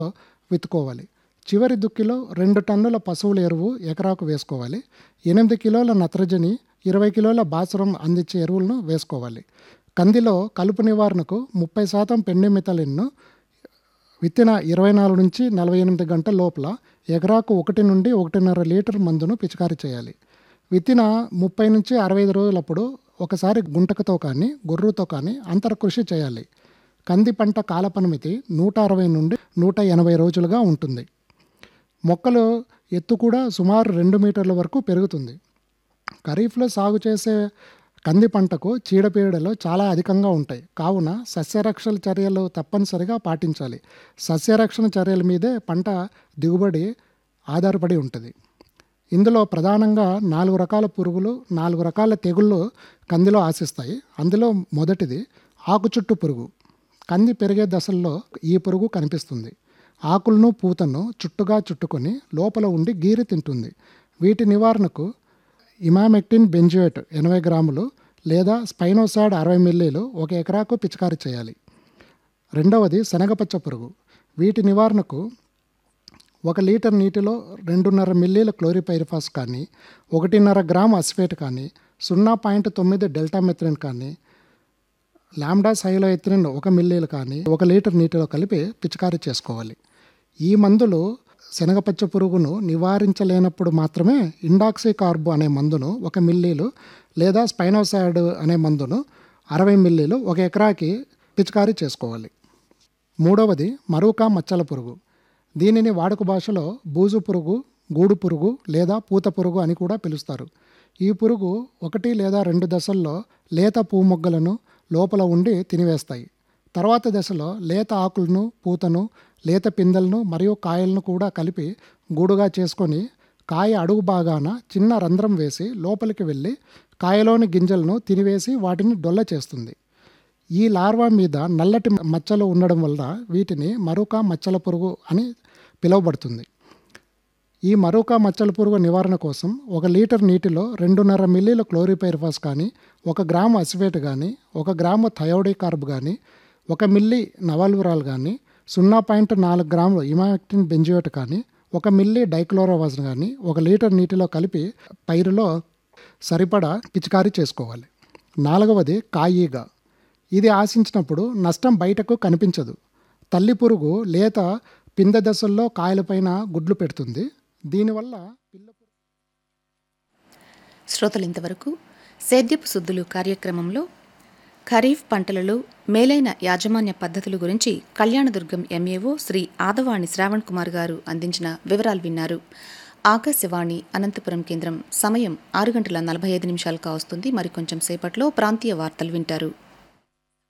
విత్తుకోవాలి చివరి దుక్కిలో రెండు టన్నుల పశువుల ఎరువు ఎకరాకు వేసుకోవాలి ఎనిమిది కిలోల నత్రజని ఇరవై కిలోల భాస్వరం అందించే ఎరువులను వేసుకోవాలి కందిలో కలుపు నివారణకు ముప్పై శాతం పెండిమిథలిన్ను విత్తిన ఇరవై నాలుగు నుంచి నలభై ఎనిమిది గంటల లోపల ఎకరాకు ఒకటి నుండి ఒకటిన్నర లీటర్ మందును పిచికారీ చేయాలి విత్తిన ముప్పై నుంచి అరవై ఐదు రోజులప్పుడు ఒకసారి గుంటకతో కానీ గొర్రుతో కానీ అంతర కృషి చేయాలి కంది పంట కాలపరిమితి నూట అరవై నుండి నూట ఎనభై రోజులుగా ఉంటుంది మొక్కలు ఎత్తు కూడా సుమారు రెండు మీటర్ల వరకు పెరుగుతుంది ఖరీఫ్లో సాగు చేసే కంది పంటకు చీడపీడలు చాలా అధికంగా ఉంటాయి కావున సస్యరక్షణ చర్యలు తప్పనిసరిగా పాటించాలి సస్యరక్షణ చర్యల మీదే పంట దిగుబడి ఆధారపడి ఉంటుంది ఇందులో ప్రధానంగా నాలుగు రకాల పురుగులు నాలుగు రకాల తెగుళ్ళు కందిలో ఆశిస్తాయి అందులో మొదటిది ఆకు చుట్టు పురుగు కంది పెరిగే దశల్లో ఈ పురుగు కనిపిస్తుంది ఆకులను పూతను చుట్టుగా చుట్టుకొని లోపల ఉండి గీరి తింటుంది వీటి నివారణకు ఇమామెక్టిన్ బెంజుయేట్ ఎనభై గ్రాములు లేదా స్పైనోసాడ్ అరవై మిల్లీలు ఒక ఎకరాకు పిచికారీ చేయాలి రెండవది శనగపచ్చ పురుగు వీటి నివారణకు ఒక లీటర్ నీటిలో రెండున్నర మిల్లీల క్లోరిపైరిఫాస్ కానీ ఒకటిన్నర గ్రామ్ అస్ఫేట్ కానీ సున్నా పాయింట్ తొమ్మిది డెల్టామెథ్రిన్ కానీ లాంబ్డా సైలోఎథ్రిన్ ఒక మిల్లీలు కానీ ఒక లీటర్ నీటిలో కలిపి పిచికారీ చేసుకోవాలి ఈ మందులు శనగపచ్చ పురుగును నివారించలేనప్పుడు మాత్రమే ఇండాక్సీ కార్బు అనే మందును ఒక మిల్లీలు లేదా స్పైనోసాడ్ అనే మందును అరవై మిల్లీలు ఒక ఎకరాకి పిచికారీ చేసుకోవాలి మూడవది మరూకా మచ్చల పురుగు దీనిని వాడుక భాషలో బూజు పురుగు గూడు పురుగు లేదా పూత పురుగు అని కూడా పిలుస్తారు ఈ పురుగు ఒకటి లేదా రెండు దశల్లో లేత పువ్వు మొగ్గలను లోపల ఉండి తినివేస్తాయి తర్వాత దశలో లేత ఆకులను పూతను లేత పిందెలను మరియు కాయలను కూడా కలిపి గూడుగా చేసుకొని కాయ అడుగు భాగాన చిన్న రంధ్రం వేసి లోపలికి వెళ్ళి కాయలోని గింజలను తినివేసి వాటిని డొల్ల చేస్తుంది ఈ లార్వా మీద నల్లటి మచ్చలు ఉండడం వల్ల వీటిని మరొక మచ్చల పురుగు అని పిలువబడుతుంది ఈ మరొక మచ్చల పురుగు నివారణ కోసం ఒక లీటర్ నీటిలో రెండున్నర మిల్లీల క్లోరిపైర్ఫాస్ కానీ ఒక గ్రాము అసివేట్ కానీ ఒక గ్రాము థయోడీ కార్బ్ కానీ ఒక మిల్లీ నవల్వరాల్ కానీ సున్నా పాయింట్ నాలుగు గ్రాములు ఇమాక్టిన్ బెంజియోట్ కానీ ఒక మిల్లీ డైక్లోరోవాజన్ కానీ ఒక లీటర్ నీటిలో కలిపి పైరులో సరిపడా పిచికారీ చేసుకోవాలి నాలుగవది కాయీగ ఇది ఆశించినప్పుడు నష్టం బయటకు కనిపించదు తల్లి పురుగు లేత పిందె దశల్లో కాయలపైన గుడ్లు పెడుతుంది దీనివల్ల పిల్ల శ్రోతలు ఇంతవరకు సేద్యపు శుద్ధులు కార్యక్రమంలో ఖరీఫ్ పంటలలో మేలైన యాజమాన్య పద్ధతుల గురించి కళ్యాణదుర్గం ఎంఏఓ శ్రీ ఆదవాణి శ్రావణ్ కుమార్ గారు అందించిన వివరాలు విన్నారు ఆకాశవాణి అనంతపురం కేంద్రం సమయం ఆరు గంటల నలభై ఐదు నిమిషాలు కావస్తుంది మరికొంచెం సేపట్లో ప్రాంతీయ వార్తలు వింటారు